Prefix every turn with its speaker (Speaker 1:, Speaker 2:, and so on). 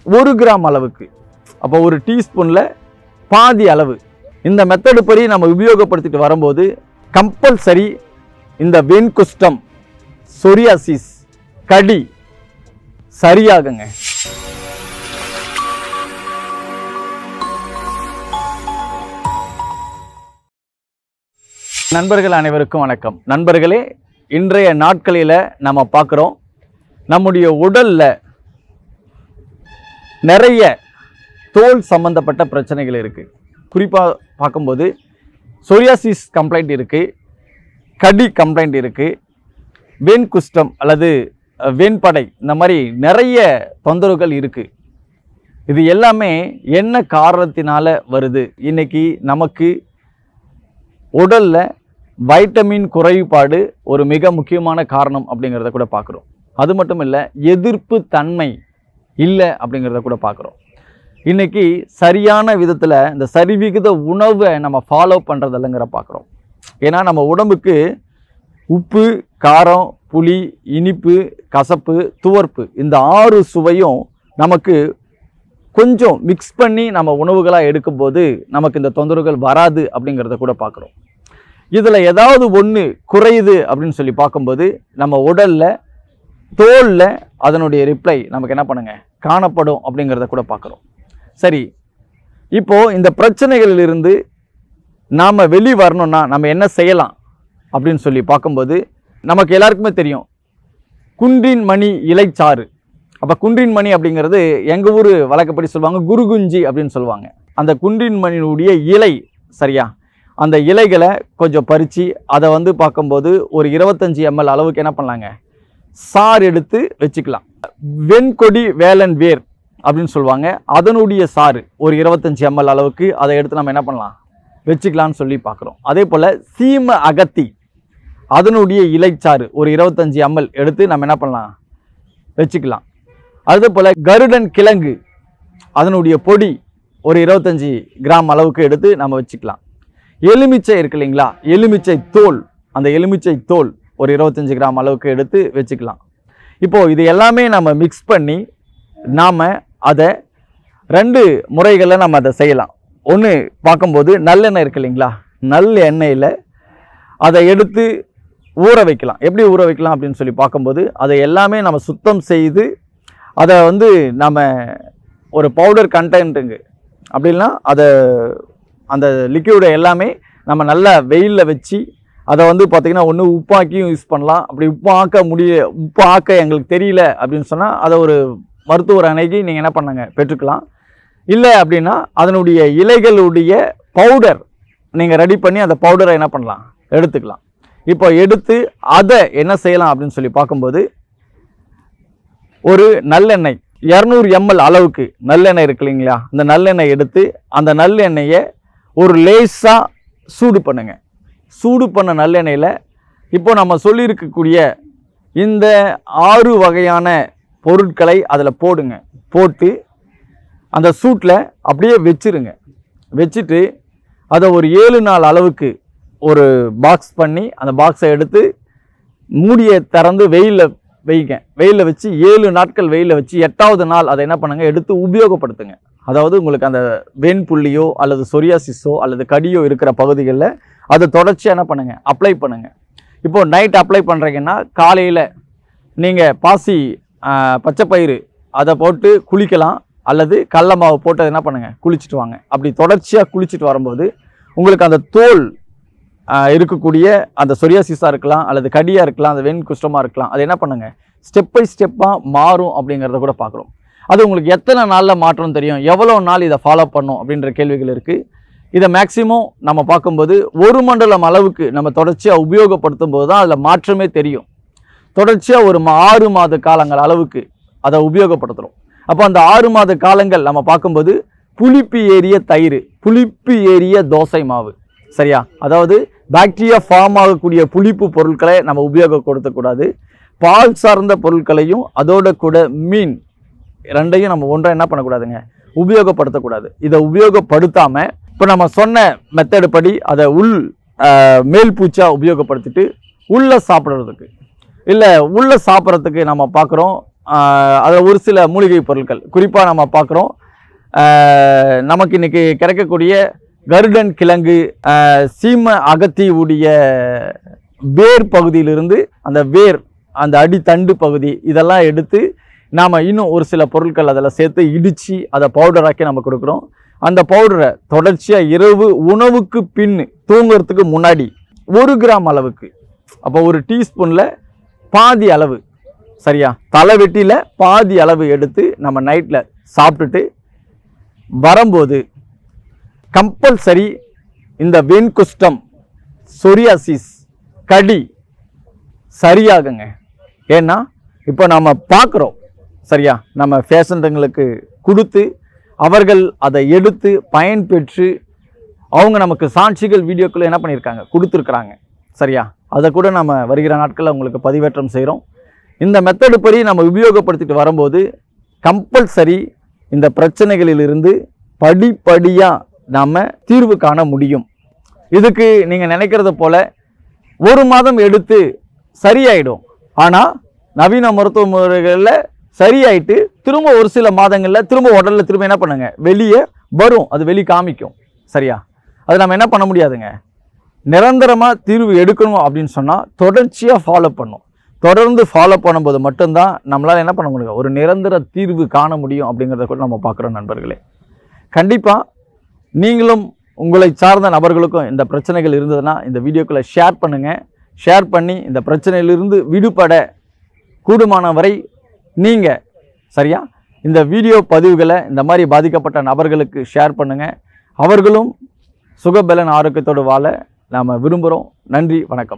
Speaker 1: ஒரு கிராம் அளவுக்கு அப்போ ஒரு டீஸ்பூனில் பாதி அளவு இந்த மெத்தடு படி நம்ம உபயோகப்படுத்திட்டு வரும்போது கம்பல்சரி இந்த வெண்குஷ்டம் சொரியாசிஸ் கடி சரியாகுங்க நண்பர்கள் அனைவருக்கும் வணக்கம் நண்பர்களே இன்றைய நாட்களில் நம்ம பார்க்குறோம் நம்முடைய உடல்ல நிறைய தோல் சம்பந்தப்பட்ட பிரச்சனைகள் இருக்குது குறிப்பாக பார்க்கும்போது சொரியாசிஸ் கம்ப்ளைண்ட் இருக்குது கடி கம்ப்ளைண்ட் இருக்குது வெண் குஷ்டம் அல்லது அஹ், வெண்படை இந்த மாதிரி நிறைய தொந்தரவுகள் இருக்குது இது எல்லாமே என்ன காரணத்தினால வருது இன்னைக்கு நமக்கு உடல்ல வைட்டமின் குறைபாடு ஒரு மிக முக்கியமான காரணம் அப்படிங்கிறத கூட பார்க்குறோம் அது மட்டும் இல்லை எதிர்ப்பு தன்மை இல்லை அப்படிங்கிறத கூட பார்க்குறோம் இன்னைக்கு சரியான விதத்தில் இந்த சரிவிகித உணவை நம்ம ஃபாலோ பண்ணுறதில்லைங்கிற பார்க்குறோம் ஏன்னா நம்ம உடம்புக்கு உப்பு காரம் புளி இனிப்பு கசப்பு துவர்ப்பு இந்த ஆறு சுவையும் நமக்கு கொஞ்சம் மிக்ஸ் பண்ணி நம்ம உணவுகளாக எடுக்கும்போது நமக்கு இந்த தொந்தரவுகள் வராது அப்படிங்கிறத கூட பார்க்குறோம் இதில் ஏதாவது ஒன்று குறையுது அப்படின்னு சொல்லி பார்க்கும்போது நம்ம உடலில் தோலில் அதனுடைய ரிப்ளை நமக்கு என்ன பண்ணுங்க காணப்படும் அப்படிங்கிறத கூட பார்க்குறோம் சரி இப்போது இந்த பிரச்சனைகளிலிருந்து நாம் வெளி வரணும்னா நம்ம என்ன செய்யலாம் அப்படின்னு சொல்லி பார்க்கும்போது நமக்கு எல்லாருக்குமே தெரியும் குன்றின் மணி இலைச்சாறு அப்போ குன்றின் மணி அப்படிங்கிறது எங்கள் ஊர் வழக்கப்படி சொல்லுவாங்க குருகுஞ்சி அப்படின்னு சொல்லுவாங்க அந்த குன்றின் மணியினுடைய இலை சரியா அந்த இலைகளை கொஞ்சம் பறித்து அதை வந்து பார்க்கும்போது ஒரு இருபத்தஞ்சி எம்எல் அளவுக்கு என்ன பண்ணலாங்க சார் எடுத்து வச்சுக்கலாம் வெண்கொடி வேலன் வேர் அப்படின்னு சொல்லுவாங்க அதனுடைய சாறு ஒரு இருபத்தஞ்சி எம்எல் அளவுக்கு அதை எடுத்து நம்ம என்ன பண்ணலாம் வச்சுக்கலாம்னு சொல்லி பார்க்குறோம் அதே போல் சீம அகத்தி அதனுடைய இலைச்சாறு ஒரு இருபத்தஞ்சி எம்எல் எடுத்து நம்ம என்ன பண்ணலாம் வச்சுக்கலாம் அதே போல் கருடன் கிழங்கு அதனுடைய பொடி ஒரு இருபத்தஞ்சி கிராம் அளவுக்கு எடுத்து நம்ம வச்சுக்கலாம் எலுமிச்சை இருக்கு இல்லைங்களா எலுமிச்சை தோல் அந்த எலுமிச்சை தோல் ஒரு இருபத்தஞ்சி கிராம் அளவுக்கு எடுத்து வச்சுக்கலாம் இப்போது இது எல்லாமே நம்ம மிக்ஸ் பண்ணி நாம் அதை ரெண்டு முறைகளில் நம்ம அதை செய்யலாம் ஒன்று பார்க்கும்போது நல்லெண்ணெய் இருக்கு இல்லைங்களா நல்ல எண்ணெயில் அதை எடுத்து ஊற வைக்கலாம் எப்படி ஊற வைக்கலாம் அப்படின்னு சொல்லி பார்க்கும்போது அதை எல்லாமே நம்ம சுத்தம் செய்து அதை வந்து நம்ம ஒரு பவுடர் கண்டென்ட்டுங்க அப்படின்னா அதை அந்த லிக்யூடை எல்லாமே நம்ம நல்லா வெயிலில் வச்சு அதை வந்து பார்த்திங்கன்னா ஒன்று உப்பாக்கியும் யூஸ் பண்ணலாம் அப்படி உப்பு ஆக்க முடிய உப்பு ஆக்க எங்களுக்கு தெரியல அப்படின்னு சொன்னால் அதை ஒரு மருத்துவர் அணுகி நீங்கள் என்ன பண்ணுங்க பெற்றுக்கலாம் இல்லை அப்படின்னா அதனுடைய இலைகளுடைய பவுடர் நீங்கள் ரெடி பண்ணி அந்த பவுடரை என்ன பண்ணலாம் எடுத்துக்கலாம் இப்போ எடுத்து அதை என்ன செய்யலாம் அப்படின்னு சொல்லி பார்க்கும்போது ஒரு நல்லெண்ணெய் இரநூறு எம்எல் அளவுக்கு நல்லெண்ணெய் இருக்கு இல்லைங்களா அந்த நல்லெண்ணெய் எடுத்து அந்த நல்லெண்ணெயை ஒரு லேசாக சூடு பண்ணுங்க சூடு பண்ண நல்லெண்ணெயில் இப்போ நம்ம சொல்லியிருக்கக்கூடிய இந்த ஆறு வகையான பொருட்களை அதில் போடுங்க போட்டு அந்த சூட்டில் அப்படியே வச்சிருங்க வச்சுட்டு அதை ஒரு ஏழு நாள் அளவுக்கு ஒரு பாக்ஸ் பண்ணி அந்த பாக்ஸை எடுத்து மூடியை திறந்து வெயிலில் வைங்க வெயிலில் வச்சு ஏழு நாட்கள் வெயிலில் வச்சு எட்டாவது நாள் அதை என்ன பண்ணுங்க எடுத்து உபயோகப்படுத்துங்க அதாவது உங்களுக்கு அந்த வெண் புள்ளியோ அல்லது சொரியாசிஸோ அல்லது கடியோ இருக்கிற பகுதிகளில் அதை தொடர்ச்சியாக என்ன பண்ணுங்க அப்ளை பண்ணுங்க இப்போ நைட் அப்ளை பண்ணுறீங்கன்னா காலையில் நீங்கள் பாசி ஆஹ், பச்சைப்பயிறு அதை போட்டு குளிக்கலாம் அல்லது கடல மாவு போட்டு அதை என்ன பண்ணுங்க குளிச்சுட்டு வாங்க அப்படி தொடர்ச்சியாக குளிச்சுட்டு வரும்போது உங்களுக்கு அந்த தோல் ஆஹ், இருக்கக்கூடிய அந்த சொரியாசிஸாக இருக்கலாம் அல்லது கடியாக இருக்கலாம் அந்த வெண் குஷ்டமாக இருக்கலாம் அது என்ன பண்ணுங்க ஸ்டெப் பை ஸ்டெப்பாக மாறும் அப்படிங்கிறத கூட பார்க்குறோம் அது உங்களுக்கு எத்தனை நாளில் மாற்றம் தெரியும் எவ்வளோ நாள் இதை ஃபாலோ பண்ணும் அப்படின்ற கேள்விகள் இருக்குது இதை மேக்ஸிமம் நம்ம பார்க்கும்போது ஒரு மண்டலம் அளவுக்கு நம்ம தொடர்ச்சியாக உபயோகப்படுத்தும் போது தான் அதில் மாற்றமே தெரியும் தொடர்ச்சியாக ஒரு மா- ஆறு மாத காலங்கள் அளவுக்கு அதை உபயோகப்படுத்துகிறோம் அப்போ அந்த ஆறு மாத காலங்கள் நம்ம பார்க்கும்போது புளிப்பு ஏறிய தயிர் புளிப்பு ஏறிய தோசை மாவு சரியா அதாவது பாக்டீரியா ஃபார்ம் ஆகக்கூடிய புளிப்பு பொருட்களை நம்ம உபயோகப்படுத்தக்கூடாது பால் சார்ந்த பொருட்களையும் அதோட கூட மீன் ரெண்டையும் நம்ம ஒன்றா என்ன பண்ணக்கூடாதுங்க உபயோகப்படுத்தக்கூடாது இதை உபயோகப்படுத்தாமல் இப்போ நம்ம சொன்ன மெத்தடு படி அதை உள் ஆஹ், மேல் பூச்சா உபயோகப்படுத்திட்டு உள்ளே சாப்பிட்றதுக்கு இல்லை உள்ளே சாப்பிட்றதுக்கு நம்ம பார்க்குறோம் அதில் ஒரு சில மூலிகை பொருட்கள் குறிப்பாக நம்ம பார்க்குறோம் நமக்கு இன்னைக்கு கிடைக்கக்கூடிய கருடன் கிழங்கு ஆஹ், சீம அகத்தி உடைய வேர் பகுதியிலிருந்து அந்த வேர் அந்த அடி தண்டு பகுதி இதெல்லாம் எடுத்து நாம் இன்னும் ஒரு சில பொருட்கள் அதில் சேர்த்து இடித்து அதை பவுடராக்கி நம்ம கொடுக்குறோம் அந்த பவுடரை தொடர்ச்சியாக இரவு உணவுக்கு பின் தூங்குறதுக்கு முன்னாடி ஒரு கிராம் அளவுக்கு அப்போ ஒரு டீஸ்பூனில் பாதி அளவு சரியா தலைவெட்டியில் பாதி அளவு எடுத்து நம்ம நைட்டில் சாப்பிட்டுட்டு வரும்போது கம்பல்சரி இந்த வெண்குஷ்டம் சொரியாசிஸ் கடி சரியாகுங்க ஏன்னா இப்போ நம்ம பார்க்குறோம் சரியா நம்ம ஃபேஷன்களுக்கு கொடுத்து அவர்கள் அதை எடுத்து பயன்பெற்று அவங்க நமக்கு சாட்சிகள் வீடியோக்கள் என்ன பண்ணியிருக்காங்க கொடுத்துருக்குறாங்க சரியா அதை கூட நம்ம வருகிற நாட்களில் உங்களுக்கு பதிவேற்றம் செய்கிறோம் இந்த மெத்தடு படி நம்ம உபயோகப்படுத்திட்டு வரும்போது கம்பல்சரி இந்த பிரச்சனைகளிலிருந்து படிப்படியாக நாம் தீர்வு காண முடியும் இதுக்கு நீங்கள் நினைக்கிறத போல ஒரு மாதம் எடுத்து சரியாயிடும் ஆனால் நவீன மருத்துவ முறைகளில் சரியாயிட்டு திரும்ப ஒரு சில மாதங்களில் திரும்ப உடல்ல திரும்ப என்ன பண்ணுங்க வெளியே வரும் அது வெளி காமிக்கும் சரியா அது நம்ம என்ன பண்ண முடியாதுங்க நிரந்தரமாக தீர்வு எடுக்கணும் அப்படின்னு சொன்னால் தொடர்ச்சியாக ஃபாலோ பண்ணும் தொடர்ந்து ஃபாலோ பண்ணும்போது மட்டும்தான் நம்மளால் என்ன பண்ண முடியும் ஒரு நிரந்தர தீர்வு காண முடியும் அப்படிங்கிறத கூட நம்ம பார்க்குறோம் நண்பர்களே கண்டிப்பாக நீங்களும் உங்களை சார்ந்த நபர்களுக்கும் இந்த பிரச்சனைகள் இருந்ததுன்னா இந்த வீடியோக்களை ஷேர் பண்ணுங்கள் ஷேர் பண்ணி இந்த பிரச்சனையிலிருந்து விடுபட கூடுமான வரை நீங்கள் சரியா இந்த வீடியோ பதிவுகளை இந்த மாதிரி பாதிக்கப்பட்ட நபர்களுக்கு ஷேர் பண்ணுங்கள் அவர்களும் சுகபலன் ஆரோக்கியத்தோடு வாழ நாம் விரும்புகிறோம் நன்றி வணக்கம்